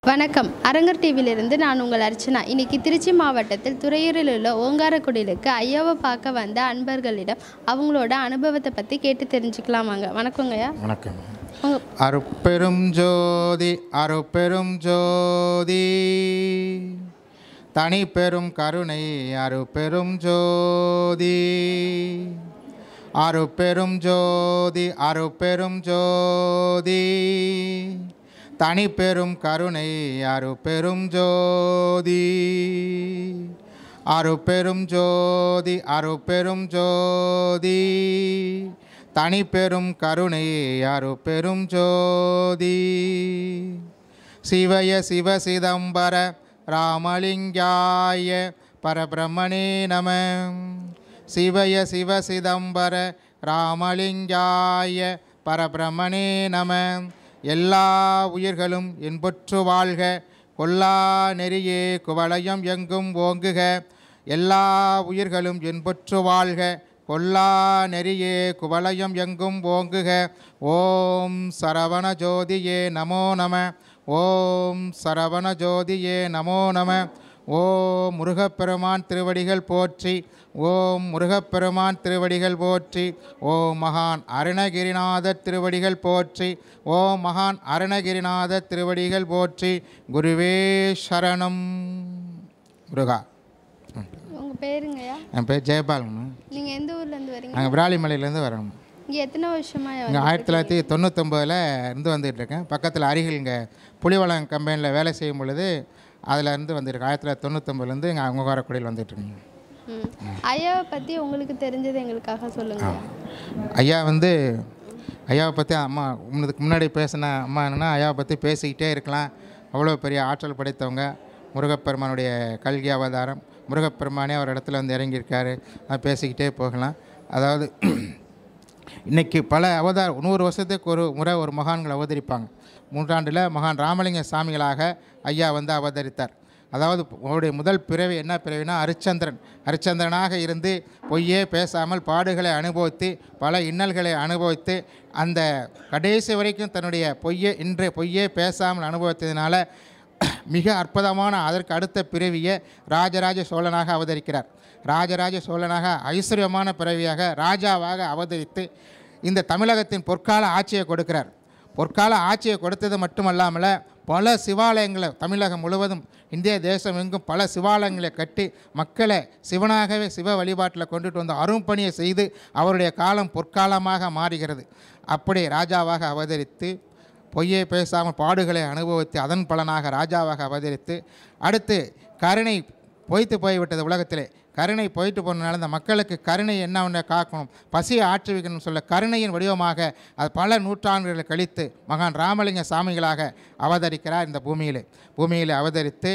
வணக்கம் அரங்கர் டிவியிலிருந்து நான் உங்கள் அர்ச்சனா இன்னைக்கு திருச்சி மாவட்டத்தில் துறையூரில் உள்ள ஓங்காரக்குடிலுக்கு ஐயாவை பார்க்க வந்த அன்பர்களிடம் அவங்களோட அனுபவத்தை பற்றி கேட்டு தெரிஞ்சுக்கலாம் வாங்க வணக்கங்கய்யா வணக்கம் உங்க அருட்பெரும் ஜோதி அருட்பெரும் ஜோதி தனி பெரும் கருணை அருட்பெரும் ஜோதி அருட்பெரும் ஜோதி அருட்பெரும் ஜோதி தனி பெரும் கருணை அருட்பெரும் ஜோதி அருட்பெரும் ஜோதி அருட்பெரும் ஜோதி தனி பெரும் கருணை அருட்பெரும் ஜோதி சிவய சிவ சிதம்பர ராமலிங்காய பரபிரம்மணே நம சிவய சிவ சிதம்பர ராமலிங்காய பரபிரம்மணே நம எல்லா உயிர்களும் இன்புற்று வாழ்க கொல்லா நெறியே குவளையம் எங்கும் ஓங்குக எல்லா உயிர்களும் இன்புற்று வாழ்க கொல்லா நெறியே குவளையம் எங்கும் ஓங்குக ஓம் சரவண ஜோதியே நமோ நம ஓம் சரவண ஜோதியே நமோ நம ஓம் முருகப்பெருமான் திருவடிகள் போற்றி ஓம் முருகப்பெருமான் திருவடிகள் போற்றி ஓம் மகான் அருணகிரிநாதர் திருவடிகள் போற்றி ஓம் மகான் அருணகிரிநாதர் திருவடிகள் போற்றி குருவே சரணம் முருகா உங்கள் பேருங்கய்யா என் பேர் ஜெயபாலன் நீங்கள் எந்த ஊர்லேருந்து வரீங்க நாங்கள் விராலிமலையிலேருந்து வரோம் இங்கே எத்தனை வருஷமா இங்கே ஆயிரத்தி தொள்ளாயிரத்தி தொண்ணூத்தொம்பதில் இருந்து வந்துட்டு இருக்கேன் பக்கத்தில் அருகில் இங்கே புலிவளம் கம்பெனியில் வேலை செய்யும் பொழுது அதில் இருந்து வந்திருக்கேன் ஆயிரத்தி தொள்ளாயிரத்தி தொண்ணூத்தொம்பதுலேருந்து இங்கே அங்கோகாரக்குடியில் வந்துட்டுருக்கேன் ம் ஐயாவை பற்றி உங்களுக்கு தெரிஞ்சது எங்களுக்காக சொல்லுங்கள் ஐயா வந்து ஐயாவை பற்றி அம்மா முன்னதுக்கு முன்னாடி பேசின அம்மா என்னென்னா ஐயாவை பற்றி பேசிக்கிட்டே இருக்கலாம் அவ்வளோ பெரிய ஆற்றல் படைத்தவங்க முருகப்பெருமானுடைய கல்கி அவதாரம் முருகப்பெருமானே ஒரு இடத்துல வந்து இறங்கியிருக்காரு அது பேசிக்கிட்டே போகலாம் அதாவது இன்னைக்கு பல அவதார நூறு வருஷத்துக்கு ஒரு முறை ஒரு மகான்கள் அவதரிப்பாங்க மூன்றாண்டில் மகான் ராமலிங்க சாமிகளாக ஐயா வந்து அவதரித்தார் அதாவது அவருடைய முதல் பிறவி என்ன பிறவினா ஹரிச்சந்திரன் ஹரிச்சந்திரனாக இருந்து பொய்யே பேசாமல் பாடுகளை அனுபவித்து பல இன்னல்களை அனுபவித்து அந்த கடைசி வரைக்கும் தன்னுடைய பொய்யே இன்றைய பொய்யே பேசாமல் அனுபவித்ததினால மிக அற்புதமான அதற்கு அடுத்த பிறவியை ராஜராஜ சோழனாக அவதரிக்கிறார் ராஜராஜ சோழனாக ஐஸ்வர்யமான பிறவியாக ராஜாவாக அவதரித்து இந்த தமிழகத்தின் பொற்கால ஆட்சியை கொடுக்கிறார் பொற்கால ஆட்சியை கொடுத்தது மட்டுமல்லாமல் பல சிவாலயங்களை தமிழகம் முழுவதும் இந்திய தேசம் எங்கும் பல சிவாலயங்களை கட்டி மக்களை சிவனாகவே சிவ வழிபாட்டில் கொண்டுட்டு வந்து அரும்பணியை செய்து அவருடைய காலம் பொற்காலமாக மாறுகிறது அப்படி ராஜாவாக அவதரித்து பொய்யை பேசாமல் பாடுகளை அனுபவித்து அதன் பலனாக ராஜாவாக அவதரித்து அடுத்து கருணை பொய்த்து போய்விட்டது உலகத்திலே கருணை போயிட்டு போனதுனால இந்த மக்களுக்கு கருணை என்ன ஒன்று காக்கணும் பசியை ஆற்றுவிக்கணும்னு சொல்ல கருணையின் வடிவமாக அது பல நூற்றாண்டுகளை கழித்து மகான் ராமலிங்க சாமிகளாக அவதரிக்கிறார் இந்த பூமியிலே பூமியிலே அவதரித்து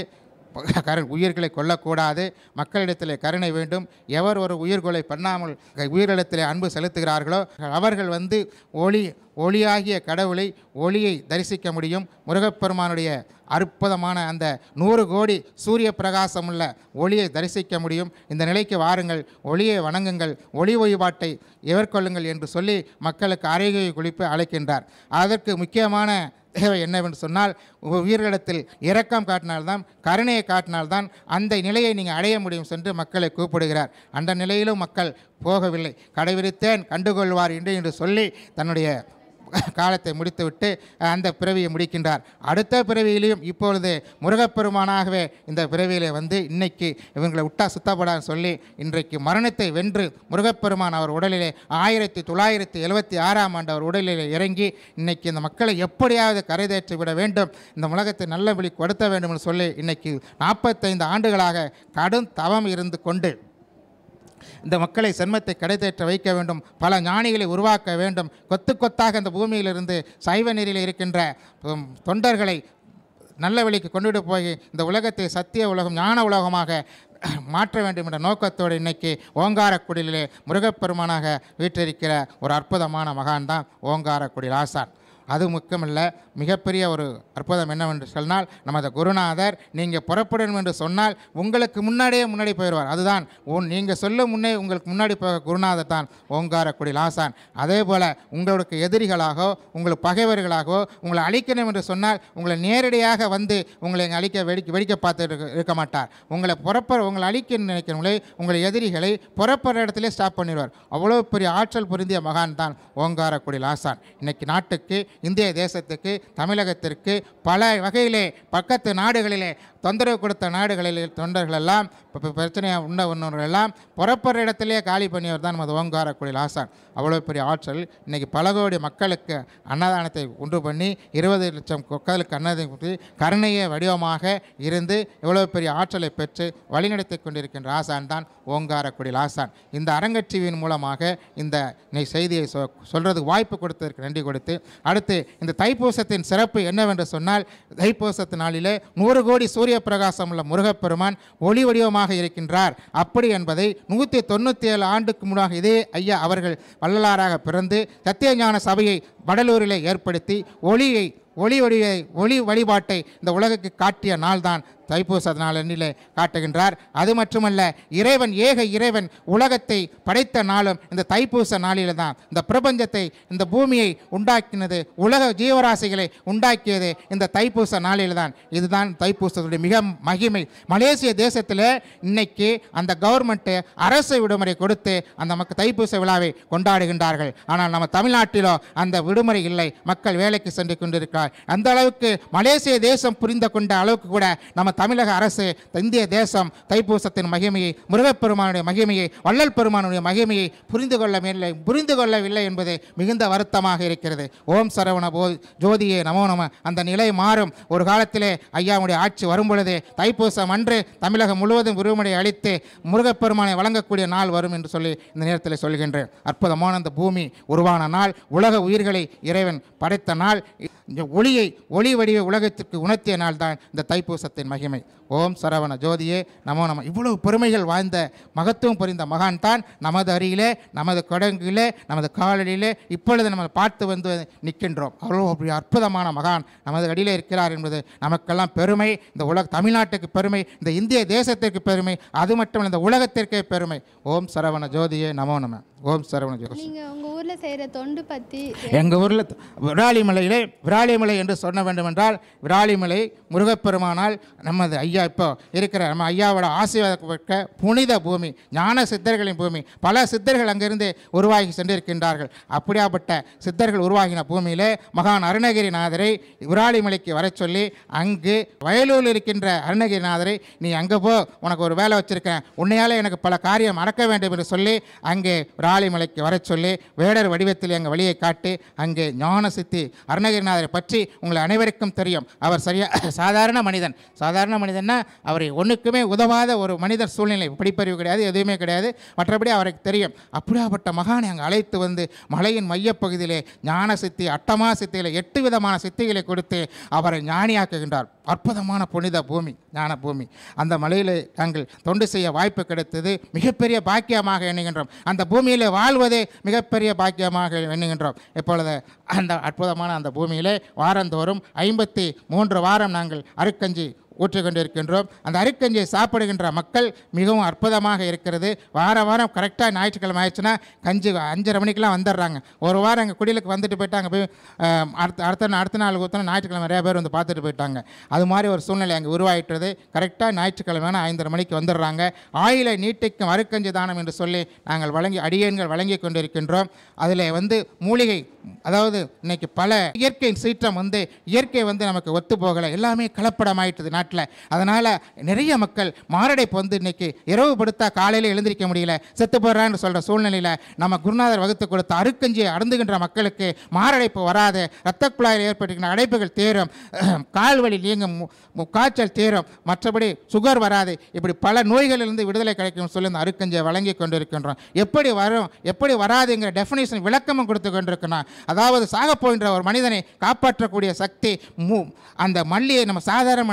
கரு உயிர்களை கொல்லக்கூடாது மக்களிடத்திலே கருணை வேண்டும் எவர் ஒரு உயிர்கொலை பண்ணாமல் உயிரிடத்திலே அன்பு செலுத்துகிறார்களோ அவர்கள் வந்து ஒளி ஒளியாகிய கடவுளை ஒளியை தரிசிக்க முடியும் முருகப்பெருமானுடைய அற்புதமான அந்த நூறு கோடி சூரிய பிரகாசமுள்ள ஒளியை தரிசிக்க முடியும் இந்த நிலைக்கு வாருங்கள் ஒளியை வணங்குங்கள் ஒளி வழிபாட்டை எவர்கொள்ளுங்கள் என்று சொல்லி மக்களுக்கு அருகே குளிப்பு அழைக்கின்றார் அதற்கு முக்கியமான தேவை என்னவென்று சொன்னால் உயிர்களிடத்தில் இரக்கம் காட்டினால்தான் கருணையை காட்டினால்தான் அந்த நிலையை நீங்கள் அடைய முடியும் சென்று மக்களை கூப்பிடுகிறார் அந்த நிலையிலும் மக்கள் போகவில்லை கடைவிரித்தேன் கண்டுகொள்வார் என்று என்று சொல்லி தன்னுடைய காலத்தை முடித்துவிட்டு அந்த பிறவியை முடிக்கின்றார் அடுத்த பிறவியிலையும் இப்பொழுது முருகப்பெருமானாகவே இந்த பிறவியிலே வந்து இன்னைக்கு இவங்களை விட்டா சுத்தப்படான்னு சொல்லி இன்றைக்கு மரணத்தை வென்று முருகப்பெருமான் அவர் உடலிலே ஆயிரத்தி தொள்ளாயிரத்தி எழுபத்தி ஆறாம் ஆண்டு அவர் உடலிலே இறங்கி இன்னைக்கு இந்த மக்களை எப்படியாவது கரைதேற்றி விட வேண்டும் இந்த உலகத்தை நல்ல வழி கொடுத்த வேண்டும் என்று சொல்லி இன்னைக்கு நாற்பத்தைந்து ஆண்டுகளாக கடும் தவம் இருந்து கொண்டு இந்த மக்களை சென்மத்தை கடைதேற்ற வைக்க வேண்டும் பல ஞானிகளை உருவாக்க வேண்டும் கொத்து கொத்தாக இந்த பூமியிலிருந்து சைவ நெறியில் இருக்கின்ற உம், தொண்டர்களை நல்ல வழிக்கு கொண்டுட்டு போய் இந்த உலகத்தை சத்திய உலகம் ஞான உலகமாக மாற்ற வேண்டும் என்ற நோக்கத்தோடு இன்னைக்கு ஓங்காரக்குடிலே முருகப்பெருமானாக வீற்றிருக்கிற ஒரு அற்புதமான மகான் தான் ஓங்காரக்குடி ஆசான் அது முக்கியமல்ல மிகப்பெரிய ஒரு அற்புதம் என்னவென்று சொன்னால் நமது குருநாதர் நீங்கள் புறப்படணும் என்று சொன்னால் உங்களுக்கு முன்னாடியே முன்னாடி போயிடுவார் அதுதான் உன் நீங்கள் சொல்லும் முன்னே உங்களுக்கு முன்னாடி போக குருநாதர் தான் ஓங்காரக்குடி லாசான் அதே போல் உங்களுக்கு எதிரிகளாகவோ உங்களுக்கு பகைவர்களாகவோ உங்களை அழிக்கணும் என்று சொன்னால் உங்களை நேரடியாக வந்து உங்களை இங்க அழிக்க வெடிக்க வெடிக்க பார்த்து இருக்க இருக்க மாட்டார் உங்களை புறப்பட உங்களை அழிக்க நினைக்கிறவங்களே உங்களை எதிரிகளை புறப்படுற இடத்துல ஸ்டாப் பண்ணிடுவார் அவ்வளோ பெரிய ஆற்றல் பொருந்திய மகான் தான் ஓங்காரக்குடி லாசான் இன்னைக்கு நாட்டுக்கு இந்திய தேசத்துக்கு தமிழகத்திற்கு பல வகையிலே பக்கத்து நாடுகளிலே தொந்தரவு கொடுத்த நாடுகளில் தொண்டர்கள் எல்லாம் இப்போ பிரச்சனையாக உண்ண உண்ணவர்கள் எல்லாம் புறப்படுற இடத்திலேயே காலி பண்ணியவர் தான் நமது ஓங்காரக்குடி லாசான் அவ்வளோ பெரிய ஆற்றல் இன்னைக்கு பல கோடி மக்களுக்கு அன்னதானத்தை உண்டு பண்ணி இருபது லட்சம் மக்களுக்கு அன்னதானம் கொடுத்து கருணைய வடிவமாக இருந்து இவ்வளோ பெரிய ஆற்றலை பெற்று வழிநடத்தி கொண்டிருக்கின்ற ஆசான் தான் ஓங்காரக்குடி லாசான் இந்த அரங்கட்டிவியின் மூலமாக இந்த இன்னைக்கு செய்தியை சொ சொல்கிறதுக்கு வாய்ப்பு கொடுத்ததற்கு நன்றி கொடுத்து அடுத்து இந்த தைப்பூசத்தின் சிறப்பு என்னவென்று சொன்னால் தைப்பூசத்து நாளிலே நூறு கோடி சூரிய பிரகாசம் உள்ள முருகப்பெருமான் ஒளி வடிவமாக இருக்கின்றார் அப்படி என்பதை நூற்றி தொண்ணூற்றி ஏழு ஆண்டுக்கு முன்னாக இதே ஐயா அவர்கள் வள்ளலாராக பிறந்து சத்தியஞான சபையை வடலூரிலே ஏற்படுத்தி ஒளியை ஒளி வடிவை ஒளி வழிபாட்டை இந்த உலகுக்கு காட்டிய நாள்தான் தைப்பூச நாளன்னிலே காட்டுகின்றார் அது மட்டுமல்ல இறைவன் ஏக இறைவன் உலகத்தை படைத்த நாளும் இந்த தைப்பூச நாளில் தான் இந்த பிரபஞ்சத்தை இந்த பூமியை உண்டாக்கினது உலக ஜீவராசிகளை உண்டாக்கியது இந்த தைப்பூச நாளில் தான் இதுதான் தைப்பூசத்துடைய மிக மகிமை மலேசிய தேசத்தில் இன்னைக்கு அந்த கவர்மெண்ட்டு அரசு விடுமுறை கொடுத்து அந்த மக்கள் தைப்பூச விழாவை கொண்டாடுகின்றார்கள் ஆனால் நம்ம தமிழ்நாட்டிலோ அந்த விடுமுறை இல்லை மக்கள் வேலைக்கு சென்று கொண்டிருக்கிறார் அந்த அளவுக்கு மலேசிய தேசம் புரிந்து கொண்ட அளவுக்கு கூட நம்ம தமிழக அரசு இந்திய தேசம் தைப்பூசத்தின் மகிமையை முருகப்பெருமானுடைய மகிமையை வள்ளல் பெருமானுடைய மகிமையை புரிந்து கொள்ளவில்லை புரிந்து கொள்ளவில்லை என்பது மிகுந்த வருத்தமாக இருக்கிறது ஓம் சரவண போ ஜோதியே நமோ நம அந்த நிலை மாறும் ஒரு காலத்திலே ஐயாவுடைய ஆட்சி வரும் பொழுது தைப்பூசம் அன்று தமிழகம் முழுவதும் விடுமுறை அளித்து முருகப்பெருமானை வழங்கக்கூடிய நாள் வரும் என்று சொல்லி இந்த நேரத்தில் சொல்கின்றேன் அற்புதமான அந்த பூமி உருவான நாள் உலக உயிர்களை இறைவன் படைத்த நாள் இந்த ஒளியை ஒளி வடிவ உலகத்திற்கு உணர்த்திய நாள் தான் இந்த தைப்பூசத்தின் மகிமை ஓம் சரவண ஜோதியே நமோ நம இவ்வளவு பெருமைகள் வாய்ந்த மகத்துவம் புரிந்த மகான் தான் நமது அருகிலே நமது கொடங்கிலே நமது காலடியிலே இப்பொழுது நம்ம பார்த்து வந்து நிற்கின்றோம் அவ்வளோ அப்படி அற்புதமான மகான் நமது அடியிலே இருக்கிறார் என்பது நமக்கெல்லாம் பெருமை இந்த உலக தமிழ்நாட்டுக்கு பெருமை இந்த இந்திய தேசத்திற்கு பெருமை அது மட்டும் இந்த உலகத்திற்கே பெருமை ஓம் சரவண ஜோதியே நமோ நம ஓம் சரவண ஜோதி நீங்கள் உங்கள் ஊரில் செய்கிற தொண்டு பற்றி எங்கள் ஊரில் விராலிமலையிலே விராலிமலை என்று சொன்ன வேண்டுமென்றால் விராலிமலை முருகப்பெருமானால் நமது ஐயா இப்போ இருக்கிற நம்ம ஐயாவோட ஆசீர்வாதம் பெற்ற புனித பூமி ஞான சித்தர்களின் பூமி பல சித்தர்கள் அங்கிருந்து உருவாகி சென்றிருக்கின்றார்கள் அப்படியாப்பட்ட சித்தர்கள் உருவாகின பூமியிலே மகான் அருணகிரிநாதரை விராலிமலைக்கு வரச் சொல்லி அங்கு வயலூரில் இருக்கின்ற அருணகிரிநாதரை நீ அங்கே போ உனக்கு ஒரு வேலை வச்சிருக்கேன் உன்னையால் எனக்கு பல காரியம் மறக்க வேண்டும் என்று சொல்லி அங்கே விராலிமலைக்கு வரச் சொல்லி வேடர் வடிவத்தில் எங்கள் வழியை காட்டி அங்கே ஞான சித்தி அருணகிரிநாதரை பற்றி உங்களை அனைவருக்கும் தெரியும் அவர் சரியா சாதாரண மனிதன் சாதாரண மனிதன்னா அவரை ஒன்றுக்குமே உதவாத ஒரு மனிதர் சூழ்நிலை படிப்பறிவு கிடையாது எதுவுமே கிடையாது மற்றபடி அவருக்கு தெரியும் அப்படியாப்பட்ட மகானை அங்கே அழைத்து வந்து மலையின் மையப்பகுதியிலே ஞான சித்தி அட்டமா சித்திகளை எட்டு விதமான சித்திகளை கொடுத்து அவரை ஞானியாக்குகின்றார் அற்புதமான புனித பூமி ஞான பூமி அந்த மலையில் நாங்கள் தொண்டு செய்ய வாய்ப்பு கிடைத்தது மிகப்பெரிய பாக்கியமாக எண்ணுகின்றோம் அந்த பூமியிலே வாழ்வதே மிகப்பெரிய பாக்கியமாக எண்ணுகின்றோம் இப்பொழுது அந்த அற்புதமான அந்த பூமியிலே வாரந்தோறும் ஐம்பத்தி மூன்று வாரம் நாங்கள் அருக்கஞ்சி ஊற்றிக் கொண்டிருக்கின்றோம் அந்த அரிக்கஞ்சியை சாப்பிடுகின்ற மக்கள் மிகவும் அற்புதமாக இருக்கிறது வார வாரம் கரெக்டாக ஞாயிற்றுக்கிழமை ஆயிடுச்சுன்னா கஞ்சி அஞ்சரை மணிக்கெலாம் வந்துடுறாங்க ஒரு வாரம் அங்கே குடிலுக்கு வந்துட்டு போயிட்டு அங்கே போய் ஆஹ், அடுத்த அடுத்த நா- அடுத்த நாள் ஊற்றினா ஞாயிற்றுக்கிழமை நிறைய பேர் வந்து பார்த்துட்டு போயிட்டாங்க அது மாதிரி ஒரு சூழ்நிலை அங்கே உருவாயிட்டது கரெக்டாக ஞாயிற்றுக்கிழமை ஐந்தரை மணிக்கு வந்துடுறாங்க ஆயிலை நீட்டிக்கும் அருக்கஞ்சி தானம் என்று சொல்லி நாங்கள் வழங்கி அடியேன்கள் வழங்கி கொண்டிருக்கின்றோம் அதில் வந்து மூலிகை அதாவது இன்னைக்கு பல இயற்கை சீற்றம் வந்து இயற்கை வந்து நமக்கு ஒத்து போகலை எல்லாமே கலப்படமாயிட்டது நாட்டில் அதனால் நிறைய மக்கள் மாரடைப்பு வந்து இன்னைக்கு இரவு படுத்தா காலையில் எழுந்திருக்க முடியல செத்து போடுறான்னு சொல்கிற சூழ்நிலையில் நம்ம குருநாதர் வகுத்து கொடுத்த அருக்கஞ்சியை அருந்துகின்ற மக்களுக்கு மாரடைப்பு வராது இரத்த குழாயில் ஏற்பட்டிருக்கிற அடைப்புகள் தீரும் கால் வலி நீங்கும் மு- மு- காய்ச்சல் தீரும் மற்றபடி சுகர் வராது இப்படி பல நோய்களிலிருந்து விடுதலை கிடைக்கும் சொல்லி இந்த அருக்கஞ்சியை வழங்கி கொண்டிருக்கின்றோம் எப்படி வரும் எப்படி வராதுங்கிற டெஃபினேஷன் விளக்கமும் கொடுத்து கொண்டிருக்கிறோம் அதாவது சாக போகின்ற ஒரு மனிதனை காப்பாற்றக்கூடிய சக்தி மு அந்த மல்லியை நம்ம சாதாரண நினைக்கிறோம்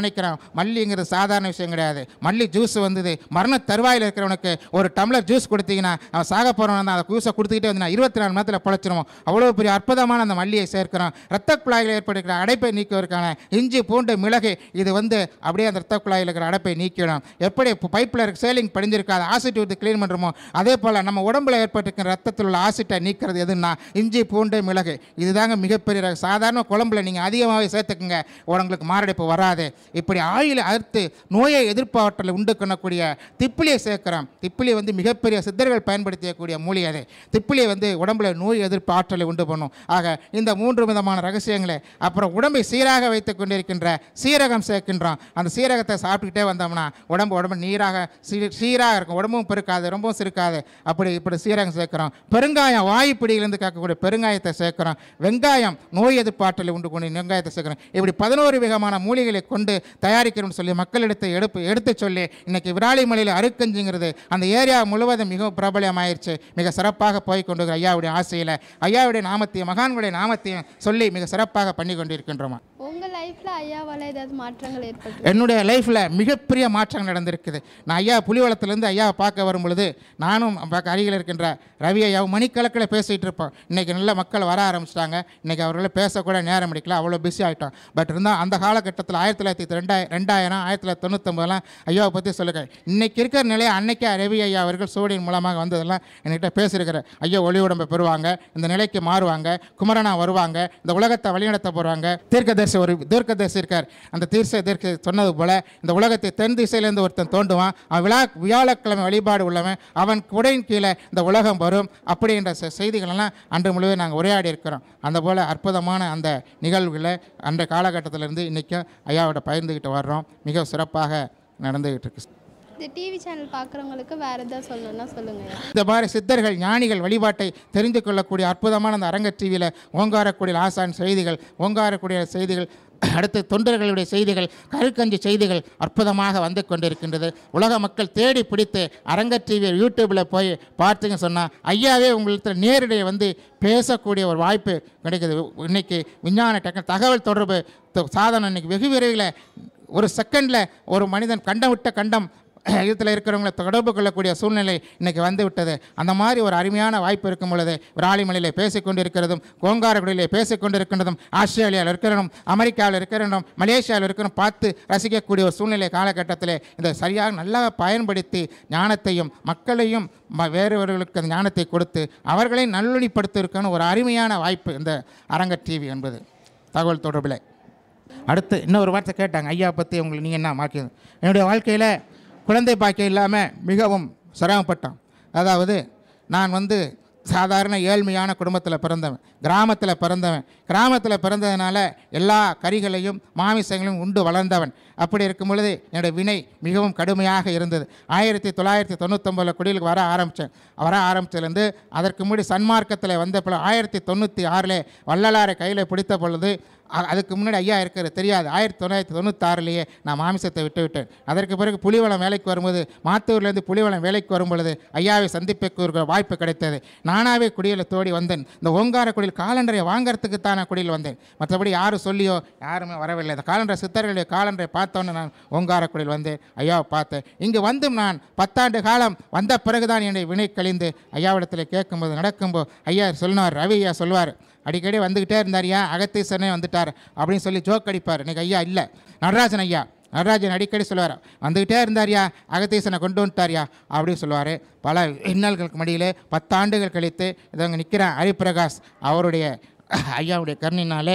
மல்லிங்கிறது சாதாரண விஷயம் கிடையாது மல்லி ஜூஸ் வந்தது மரண தருவாயில் இருக்கிறவனுக்கு ஒரு டம்ளர் ஜூஸ் கொடுத்தீங்கன்னா அவன் சாக போகிறவன் அந்த ஜூஸை கொடுத்துக்கிட்டே வந்து இருபத்தி நாலு மணி நேரத்தில் பொழைச்சிருவோம் அவ்வளோ பெரிய அற்புதமான அந்த மல்லியை சேர்க்கிறோம் ரத்த குழாயில் ஏற்பட்டிருக்கிற அடைப்பை நீக்குவதற்கான இஞ்சி பூண்டு மிளகு இது வந்து அப்படியே அந்த ரத்த குழாயில் இருக்கிற அடைப்பை நீக்கிடும் எப்படி இப்போ பைப்பில் இருக்க சேலிங் படிஞ்சிருக்காது ஆசிட் ஊற்றி க்ளீன் பண்ணுறோமோ அதே போல் நம்ம உடம்புல ஏற்பட்டிருக்கிற ரத்தத்தில் உள்ள ஆசிட்டை நீக்கிறது எதுன்னா இஞ்சி பூண்டு மிளகு இதுதாங்க மிகப்பெரிய ரகம். சாதாரண குழம்புல நீங்கள் அதிகமாகவே சேர்த்துக்குங்க உங்களுக்கு மாரடைப்பு வராது இப்படி ஆயில் அறுத்து நோயை எதிர்ப்பாற்றலை உண்டு பண்ணக்கூடிய திப்பிலியை சேர்க்கிறோம் திப்பிலி வந்து மிகப்பெரிய சித்தர்கள் பயன்படுத்தக்கூடிய மூலிகை அது திப்பிலி வந்து உடம்புல நோய் எதிர்ப்பு ஆற்றலை உண்டு பண்ணும் ஆக இந்த மூன்று விதமான ரகசியங்களை அப்புறம் உடம்பை சீராக வைத்துக் கொண்டிருக்கின்ற சீரகம் சேர்க்கின்றோம் அந்த சீரகத்தை சாப்பிட்டுக்கிட்டே வந்தோம்னா உடம்பு உடம்பு நீராக சீ சீராக இருக்கும் உடம்பும் பெருக்காது ரொம்பவும் சிறுக்காது அப்படி இப்படி சீரகம் சேர்க்கிறோம் பெருங்காயம் வாயு பிடியிலிருந்து காக்கக்கூடிய பெருங்காயத்தை சேர்க்கிறோம் வெங்காயம் நோய் எதிர்ப்பு ஆற்றலை உண்டு கொண்டு வெங்காயத்தை சேர்க்கிறோம் இப்படி பதினோரு விதமான மூலிகளை கொண்டு தயாரிக்கிறோம்னு சொல்லி மக்களிடத்தை எடுப்பு எடுத்து சொல்லி இன்னைக்கு விராலிமலையில் அருக்கஞ்சிங்கிறது அந்த ஏரியா முழுவதும் மிகவும் பிரபலமாயிருச்சு மிக சிறப்பாக போய் கொண்டு இருக்கிற ஐயாவுடைய ஆசையில் ஐயாவுடைய நாமத்தையும் மகான்களுடைய நாமத்தையும் சொல்லி மிக சிறப்பாக பண்ணி கொண்டிருக்கின்றோமா உங்கள் லைஃப்பில் ஐயாவால் ஏதாவது மாற்றங்கள் ஏற்பட்டு என்னுடைய லைஃப்பில் மிகப்பெரிய மாற்றம் நடந்திருக்குது நான் ஐயா புலிவளத்துலேருந்து ஐயாவை பார்க்க வரும் பொழுது நானும் பார்க்க அருகில் இருக்கின்ற ரவி ஐயாவும் மணிக்கணக்கில் பேசிகிட்டு இருப்போம் இன்றைக்கி நல்ல மக்கள் வர ஆரம்பிச்சிட்டாங்க இன்றைக்கி அவர்கள பேசக்கூட நேரம் முடிக்கல அவ்வளோ பிஸி ஆகிட்டோம் பட் இருந்தால் அந்த காலகட்டத்தில் ஆயிரத்தி தொள்ளாயிரத்தி ரெண்டாயிரம் ரெண்டாயிரம் ஆயிரத்தி தொள்ளாயிரத்தி தொண்ணூத்தொம்பதுலாம் ஐயாவை பற்றி சொல்லுங்க இன்றைக்கி இருக்கிற நிலையை அன்னைக்கே ரவி ஐயா அவர்கள் சோடியின் மூலமாக வந்ததெல்லாம் என்கிட்ட பேசியிருக்கிற ஐயா ஒளி உடம்பை பெறுவாங்க இந்த நிலைக்கு மாறுவாங்க குமரனா வருவாங்க இந்த உலகத்தை வழிநடத்த போகிறாங்க தீர்க்கதரிசி ஒரு தீர்க்கதரிசி இருக்கார் அந்த தீர்க்க தீர்க்க சொன்னது போல இந்த உலகத்தை தென் திசையிலேருந்து ஒருத்தன் தோண்டுவான் அவன் விழா வியாழக்கிழமை வழிபாடு உள்ளவன் அவன் குடையின் கீழே இந்த உலகம் வரும் அப்படின்ற செ- செய்திகளெல்லாம் அன்று முழுவதும் நாங்கள் உரையாடி இருக்கிறோம் அந்த போல் அற்புதமான அந்த நிகழ்வுகளை அன்றைய காலகட்டத்திலேருந்து இன்றைக்கும் ஐயாவோட பகிர்ந்துக்கிட்டு வர்றோம் மிக சிறப்பாக நடந்துக்கிட்டு இருக்கு இந்த டிவி சேனல் பார்க்குறவங்களுக்கு வேறு எதாவது சொல்லணும்னா சொல்லுங்கள் இந்த மாதிரி சித்தர்கள் ஞானிகள் வழிபாட்டை தெரிந்து கொள்ளக்கூடிய அற்புதமான அந்த அரங்க டிவியில் ஓங்காரக்குடியில் ஆசான் செய்திகள் ஓங்காரக்குடிய செய்திகள் அடுத்து தொண்டர்களுடைய செய்திகள் கருக்கஞ்சி செய்திகள் அற்புதமாக வந்து கொண்டிருக்கின்றது உலக மக்கள் தேடி பிடித்து அரங்க டிவி யூடியூப்பில் போய் பார்த்தீங்க சொன்னால் ஐயாவே உங்களுக்கு நேரடியாக வந்து பேசக்கூடிய ஒரு வாய்ப்பு கிடைக்குது இன்னைக்கு விஞ்ஞான டெக்ன தகவல் தொடர்பு த- சாதனம் இன்னைக்கு வெகு விரைவில் ஒரு செகண்டில் ஒரு மனிதன் கண்டம் விட்ட கண்டம் இடத்துல இருக்கிறவங்களை தொடர்பு கொள்ளக்கூடிய சூழ்நிலை இன்னைக்கு வந்து விட்டது அந்த மாதிரி ஒரு அருமையான வாய்ப்பு இருக்கும் பொழுது விராலிமலையில் பேசிக் கொண்டிருக்கிறதும் கோங்காரக்குடியிலே பேசிக் கொண்டிருக்கின்றதும் ஆஸ்திரேலியாவில் இருக்கிறதும் அமெரிக்காவில் இருக்கிறதும் மலேசியாவில் இருக்கிறதும் பார்த்து ரசிக்கக்கூடிய ஒரு சூழ்நிலை காலகட்டத்தில் இந்த சரியாக நல்லா பயன்படுத்தி ஞானத்தையும் மக்களையும் ம- வேறொருவர்களுக்கு அந்த ஞானத்தை கொடுத்து அவர்களை நல்லொழிப்படுத்துவதற்கான ஒரு அருமையான வாய்ப்பு இந்த அரங்க டிவி என்பது தகவல் தொடர்பில் அடுத்து இன்னொரு வார்த்தை கேட்டாங்க ஐயா பற்றி உங்களுக்கு நீங்கள் என்ன மாற்றி என்னுடைய வாழ்க்கையில் குழந்தை பாக்கியம் இல்லாமல் மிகவும் சிரமப்பட்டோம் அதாவது நான் வந்து சாதாரண ஏழ்மையான குடும்பத்தில் பிறந்தவன் கிராமத்தில் பிறந்தவன் கிராமத்தில் பிறந்ததுனால எல்லா கறிகளையும் மாமிசங்களையும் உண்டு வளர்ந்தவன் அப்படி இருக்கும் பொழுது என்னுடைய வினை மிகவும் கடுமையாக இருந்தது ஆயிரத்தி தொள்ளாயிரத்தி தொண்ணூத்தொம்பதில் குடிலுக்கு வர ஆரம்பித்தேன் வர ஆரம்பிச்சதுலேருந்து அதற்கு முன்னாடி சன்மார்க்கத்தில் வந்த பொழுது ஆயிரத்தி தொண்ணூற்றி ஆறில் வள்ளலாரை கையில் பிடித்த பொழுது அ- அதுக்கு முன்னாடி ஐயா இருக்கிறது தெரியாது ஆயிரத்தி தொள்ளாயிரத்தி தொண்ணூத்தாறுலேயே நான் மாமிசத்தை விட்டு விட்டேன் அதற்கு பிறகு புலிவளம் வேலைக்கு வரும்போது மாத்தூர்லேருந்து புலிவளம் வேலைக்கு வரும் பொழுது ஐயாவை சந்திப்புக்கு ஒரு வாய்ப்பு கிடைத்தது நானாகவே குடியில் தோடி வந்தேன் இந்த ஓங்கார குடியில் காலண்டரை வாங்குறதுக்கு தான் நான் குடியில் வந்தேன் மற்றபடி யாரும் சொல்லியோ யாருமே வரவில்லை இந்த காலண்டர் சித்தர்களுடைய காலண்டரை பார்த்தோன்னே நான் ஓங்கார குடியில் வந்தேன் ஐயாவை பார்த்தேன் இங்கு வந்தும் நான் பத்தாண்டு காலம் வந்த பிறகுதான் என்னுடைய வினை கழிந்து ஐயாவிடத்தில் கேட்கும்போது நடக்கும்போது ஐயா சொன்னார் ரவி ஐயா சொல்வார் அடிக்கடி வந்துக்கிட்டே இருந்தாரியா அகத்தீசனே வந்துட்டார் அப்படின்னு சொல்லி ஜோக் அடிப்பார் இன்னைக்கு ஐயா இல்லை நடராஜன் ஐயா நடராஜன் அடிக்கடி சொல்லுவார் வந்துக்கிட்டே இருந்தாரியா அகத்தீசனை கொண்டு வந்துட்டாரியா அப்படின்னு சொல்லுவார் பல இன்னல்களுக்கு மடியில் பத்தாண்டுகள் கழித்து இதவங்க நிற்கிறேன் ஹரிபிரகாஷ் அவருடைய ஐயாவுடைய கருணினாலே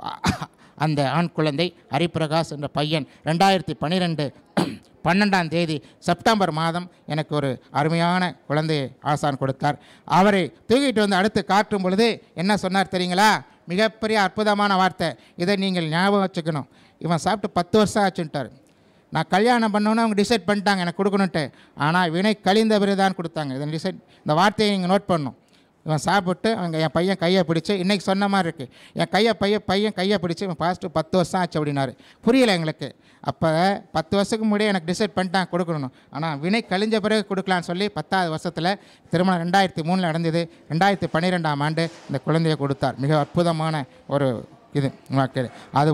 அந்த ஆண் குழந்தை ஹரிபிரகாஷ் என்ற பையன் ரெண்டாயிரத்தி பன்னிரெண்டு பன்னெண்டாம் தேதி செப்டம்பர் மாதம் எனக்கு ஒரு அருமையான குழந்தையை ஆசான் கொடுத்தார் அவரை தூக்கிட்டு வந்து அடுத்து காட்டும் பொழுது என்ன சொன்னார் தெரியுங்களா மிகப்பெரிய அற்புதமான வார்த்தை இதை நீங்கள் ஞாபகம் வச்சுக்கணும் இவன் சாப்பிட்டு பத்து வருஷம் ஆச்சுன்ட்டார் நான் கல்யாணம் பண்ணோன்னு அவங்க டிசைட் பண்ணிட்டாங்க எனக்கு கொடுக்கணுன்ட்டு ஆனால் வினை கழிந்த பிறகு தான் கொடுத்தாங்க இதை டிசைட் இந்த வார்த்தையை நீங்கள் நோட் பண்ணணும் இவன் சாப்பிட்டு அவங்க என் பையன் கையை பிடிச்சி இன்றைக்கி சொன்ன மாதிரி இருக்குது என் கையை பையன் பையன் கையை பிடிச்சி இவன் பாஸ்ட்டு பத்து வருஷம் ஆச்சு அப்படின்னாரு புரியல எங்களுக்கு அப்போ பத்து வருஷத்துக்கு முன்னாடியே எனக்கு டிசைட் பண்ணிட்டான் கொடுக்கணும் ஆனால் வினை கழிஞ்ச பிறகு கொடுக்கலான்னு சொல்லி பத்தாவது வருஷத்தில் திருமணம் ரெண்டாயிரத்தி மூணில் நடந்தது ரெண்டாயிரத்தி பன்னிரெண்டாம் ஆண்டு இந்த குழந்தையை கொடுத்தார் மிக அற்புதமான ஒரு இது வாழ்க்கையில் அதுபோல்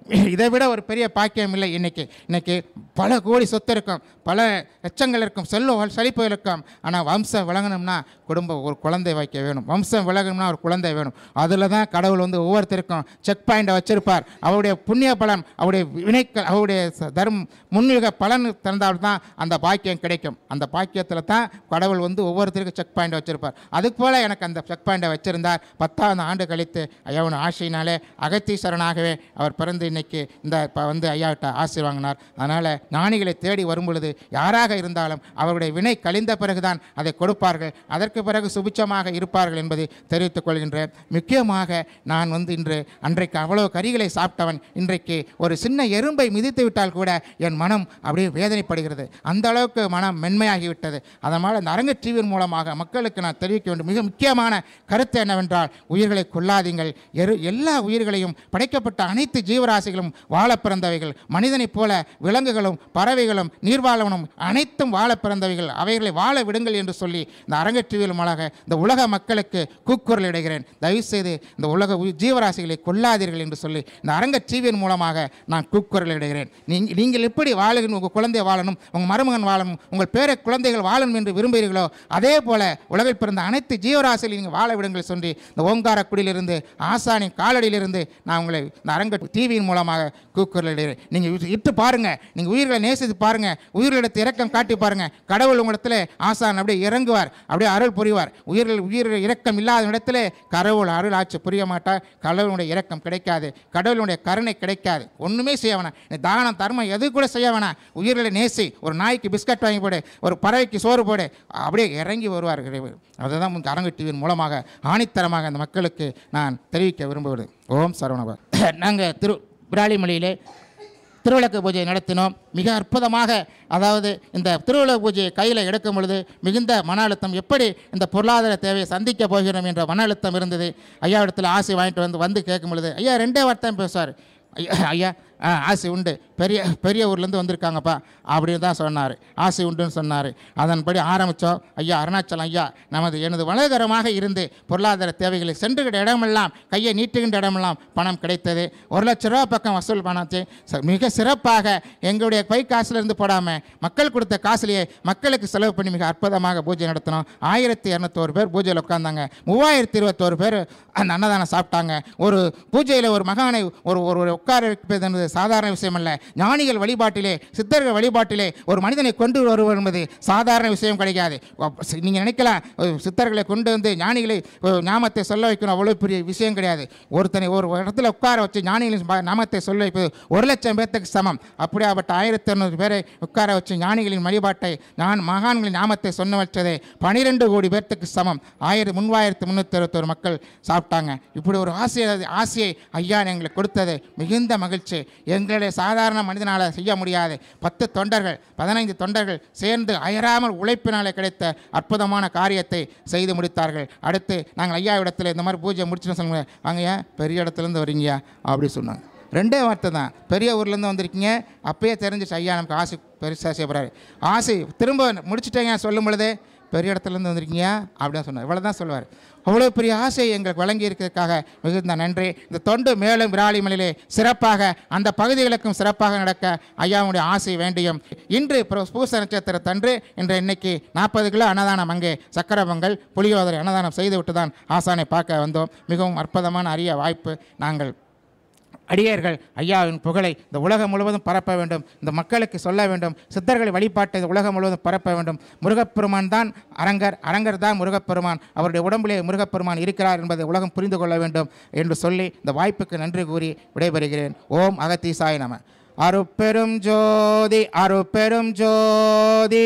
இதை விட ஒரு பெரிய பாக்கியம் இல்லை இன்னைக்கு இன்னைக்கு பல கோடி சொத்து இருக்கும் பல லட்சங்கள் இருக்கும் செல்வம் செழிப்பு இருக்கும் ஆனால் வம்சம் விளங்கணும்னா குடும்பம் ஒரு குழந்தை வைக்க வேணும் வம்சம் விளங்கணும்னா ஒரு குழந்தை வேணும் அதில் தான் கடவுள் வந்து ஒவ்வொருத்தருக்கும் செக் பாயிண்டை வச்சிருப்பார் அவருடைய புண்ணிய பலன் அவருடைய வினைக்கள் அவருடைய ச- தர்ம முன்னிக பலன் தந்தால் தான் அந்த பாக்கியம் கிடைக்கும் அந்த பாக்கியத்தில் தான் கடவுள் வந்து ஒவ்வொருத்தருக்கும் செக் பாயிண்ட் வச்சிருப்பார் அதுக்கு போல் எனக்கு அந்த செக் பாயிண்டை வச்சிருந்தார் பத்தாவது ஆண்டு கழித்து ஐயாவின் ஆசையினாலே அகத்தீஸ்வரனாகவே அவர் பிறந்து இன்னைக்கு இந்த இப்போ வந்து ஐயாவிட்ட ஆசை வாங்கினார் அதனால் ஞானிகளை தேடி வரும் பொழுது யாராக இருந்தாலும் அவருடைய வினை கழிந்த பிறகுதான் அதை கொடுப்பார்கள் அதற்கு பிறகு சுபிச்சமாக இருப்பார்கள் என்பதை தெரிவித்துக் கொள்கின்றேன் முக்கியமாக நான் வந்து இன்று அன்றைக்கு அவ்வளவு கறிகளை சாப்பிட்டவன் இன்றைக்கு ஒரு சின்ன எறும்பை மிதித்து விட்டால் கூட என் மனம் அப்படியே வேதனைப்படுகிறது அந்த அளவுக்கு மனம் மென்மையாகிவிட்டது அதனால் இந்த அரங்க டிவியின் மூலமாக மக்களுக்கு நான் தெரிவிக்க வேண்டும் மிக முக்கியமான கருத்து என்னவென்றால் உயிர்களை கொல்லாதீங்கள் எரு எல்லா உயிர்களையும் படைக்கப்பட்ட அனைத்து ஜீவராசிகளும் வாழ பிறந்தவைகள் மனிதனைப் போல விலங்குகளும் பறவைகளும் நீர்வாழவனும் அனைத்தும் வாழ பிறந்தவைகள் அவைகளை வாழ விடுங்கள் என்று சொல்லி இந்த அரங்க டிவியின் மூலமாக இந்த உலக மக்களுக்கு கூக்குரல் இடுகிறேன் தயவுசெய்து இந்த உலக உயிர் ஜீவராசிகளை கொல்லாதீர்கள் என்று சொல்லி இந்த அரங்க டிவியின் மூலமாக நான் கூக்குரல் இடுகிறேன் நீங்கள் நீங்கள் எப்படி வாழுகிற உங்கள் குழந்தை வாழணும் உங்கள் மருமகன் வாழணும் உங்கள் பேர குழந்தைகள் வாழணும் என்று விரும்புகிறீர்களோ அதே போல உலகில் பிறந்த அனைத்து ஜீவராசிகளை நீங்கள் வாழ விடுங்கள் சொல்லி இந்த ஓங்காரக்குடியிலிருந்து ஆசானின் காலடியிலிருந்து நான் உங்களை இந்த அரங்க டிவியின் மூலமாக கூக்குரலிடுகிறேன் நீங்கள் இட்டு பாருங்கள் நீங்கள் உயிர்களை நேசித்து பாருங்கள் உயிர்களிடத்து இரக்கம் காட்டி பாருங்கள் கடவுள் உங்களிடத்தில் ஆசான் அப்படியே இறங்குவார் அப்படியே அருள் புரிவார் உயிர்கள் உயிர் இரக்கம் இல்லாத இடத்துல கடவுள் அருள் ஆட்சி புரிய மாட்டார் கடவுளுடைய இரக்கம் கிடைக்காது கடவுளுடைய கருணை கிடைக்காது ஒன்றுமே செய்ய வேணாம் நீ தானம் தர்மம் எது கூட செய்ய வேணாம் உயிர்களை நேசி ஒரு நாய்க்கு பிஸ்கட் வாங்கி போடு ஒரு பறவைக்கு சோறு போடு அப்படியே இறங்கி வருவார் இறைவன் அதுதான் இந்த அரங்கு டிவியின் மூலமாக ஆணித்தரமாக அந்த மக்களுக்கு நான் தெரிவிக்க விரும்புவது ஓம் சரவணபர் நாங்கள் திரு விராலிமலையிலே திருவிளக்கு பூஜை நடத்தினோம் மிக அற்புதமாக அதாவது இந்த திருவிளக்கு பூஜையை கையில் எடுக்கும் பொழுது மிகுந்த மன அழுத்தம் எப்படி இந்த பொருளாதார தேவையை சந்திக்க போகிறோம் என்ற மன அழுத்தம் இருந்தது ஐயா இடத்துல ஆசை வாங்கிட்டு வந்து வந்து கேட்கும் பொழுது ஐயா ரெண்டே வார்த்தை பேசுவார் ஐயா ஐயா ஆ ஆசை உண்டு பெரிய பெரிய ஊர்லேருந்து வந்திருக்காங்கப்பா அப்படின்னு தான் சொன்னார் ஆசை உண்டுன்னு சொன்னார் அதன்படி ஆரம்பித்தோம் ஐயா அருணாச்சலம் ஐயா நமது எனது வலதுகரமாக இருந்து பொருளாதார தேவைகளை சென்றுகிற இடமெல்லாம் கையை நீட்டுகின்ற இடமெல்லாம் பணம் கிடைத்தது ஒரு லட்ச ரூபா பக்கம் வசூல் பண்ணாச்சு ச- மிக சிறப்பாக எங்களுடைய கை காசுலேருந்து போடாமல் மக்கள் கொடுத்த காசுலேயே மக்களுக்கு செலவு பண்ணி மிக அற்புதமாக பூஜை நடத்தினோம் ஆயிரத்தி இரநூத்தோரு பேர் பூஜையில் உட்காந்தாங்க மூவாயிரத்தி இருபத்தோரு பேர் அந்த அன்னதானம் சாப்பிட்டாங்க ஒரு பூஜையில் ஒரு மகானை ஒரு ஒரு ஒரு உட்கார வைப்பது என்பது சாதாரண விஷயம் அல்ல ஞானிகள் வழிபாட்டிலே சித்தர்கள் வழிபாட்டிலே ஒரு மனிதனை கொண்டு வருவது என்பது சாதாரண விஷயம் கிடைக்காது நீங்கள் நினைக்கலாம் ஒரு சித்தர்களை கொண்டு வந்து ஞானிகளை ஒரு நாமத்தை சொல்ல வைக்கணும் அவ்வளோ பெரிய விஷயம் கிடையாது ஒருத்தனை ஒரு இடத்துல உட்கார வச்சு ஞானிகளின் ப- நாமத்தை சொல்ல வைப்பது ஒரு லட்சம் பேர்த்துக்கு சமம் அப்படியாப்பட்ட ஆயிரத்தி இரநூறு பேரை உட்கார வச்சு ஞானிகளின் வழிபாட்டை நான் மகான்களின் நாமத்தை சொன்ன வச்சதே பனிரெண்டு கோடி பேர்த்துக்கு சமம் ஆயிரத்தி மூவாயிரத்தி முந்நூற்றி அறுபத்தொரு மக்கள் சாப்பிட்டாங்க இப்படி ஒரு ஆசையை ஆசையை ஐயா எங்களுக்கு கொடுத்தது மிகுந்த மகிழ்ச்சி எங்களுடைய சாதாரண மனிதனால் செய்ய முடியாது பத்து தொண்டர்கள் பதினைந்து தொண்டர்கள் சேர்ந்து அயராமல் உழைப்பினாலே கிடைத்த அற்புதமான காரியத்தை செய்து முடித்தார்கள் அடுத்து நாங்கள் ஐயா இடத்துல இந்த மாதிரி பூஜை முடிச்சுன்னு சொல்லுங்க வாங்கய்யா பெரிய இடத்துலேருந்து வரீங்கய்யா அப்படி சொன்னாங்க ரெண்டே வார்த்தை தான் பெரிய ஊர்லேருந்து வந்திருக்கீங்க அப்பயே தெரிஞ்சிச்சு ஐயா நமக்கு ஆசை பெருசாக செய்யப்படுறாரு ஆசை திரும்ப முடிச்சுட்டேங்க சொல்லும் பொழுதே பெரிய இடத்துலேருந்து வந்திருக்கீங்க அப்படின்னு சொன்னார் இவ்வளோ தான் சொல்லுவார் அவ்வளோ பெரிய ஆசை எங்களுக்கு வழங்கி இருக்கிறதுக்காக மிகுந்த நன்றி இந்த தொண்டு மேலும் விராலிமலையிலே சிறப்பாக அந்த பகுதிகளுக்கும் சிறப்பாக நடக்க ஐயாவுடைய ஆசை வேண்டியும் இன்று பிர- பூச நட்சத்திரத்தன்று இன்று இன்னைக்கு நாற்பது கிலோ அன்னதானம் அங்கே சக்கர பொங்கல் புளியோதரை அன்னதானம் செய்துவிட்டு தான் ஆசானை பார்க்க வந்தோம் மிகவும் அற்புதமான அரிய வாய்ப்பு நாங்கள் அடியர்கள் ஐயாவின் புகழை இந்த உலகம் முழுவதும் பரப்ப வேண்டும் இந்த மக்களுக்கு சொல்ல வேண்டும் சித்தர்களை வழிபாட்டை இந்த உலகம் முழுவதும் பரப்ப வேண்டும் முருகப்பெருமான் தான் அரங்கர் அரங்கர் தான் முருகப்பெருமான் அவருடைய உடம்பிலே முருகப்பெருமான் இருக்கிறார் என்பதை உலகம் புரிந்து கொள்ள வேண்டும் என்று சொல்லி இந்த வாய்ப்புக்கு நன்றி கூறி விடைபெறுகிறேன் ஓம் அகத்தீசாய நம அருப்பெரும் ஜோதி அருப்பெரும் ஜோதி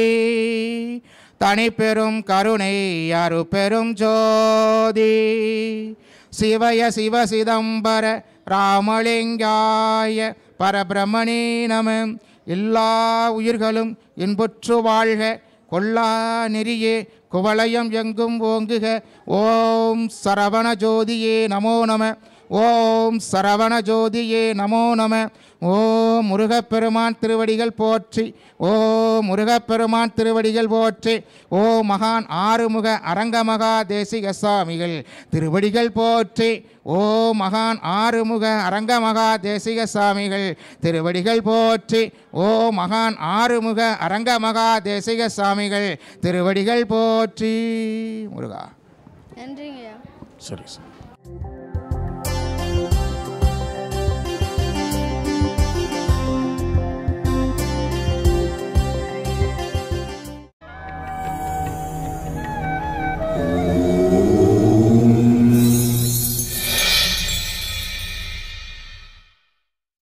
தனி பெரும் கருணை அருப்பெரும் ஜோதி சிவய சிவ சிதம்பர ராமலிங்காய பரபிரமணே நம எல்லா உயிர்களும் இன்புற்று வாழ்க கொல்லா நெறியே குவளையம் எங்கும் ஓங்குக ஓம் சரவண ஜோதியே நமோ நம ஓம் சரவண ஜோதியே நமோ நம ஓம் முருகப்பெருமான் திருவடிகள் போற்றி ஓம் முருகப்பெருமான் திருவடிகள் போற்றி ஓ மகான் ஆறுமுக அரங்கமகா தேசிக சாமிகள் திருவடிகள் போற்றி ஓ மகான் ஆறுமுக அரங்கமகா தேசிக சாமிகள் திருவடிகள் போற்றி ஓ மகான் ஆறுமுக அரங்கமகா தேசிக சாமிகள் திருவடிகள் போற்றி முருகா நன்றிங்கய்யா சரி சார்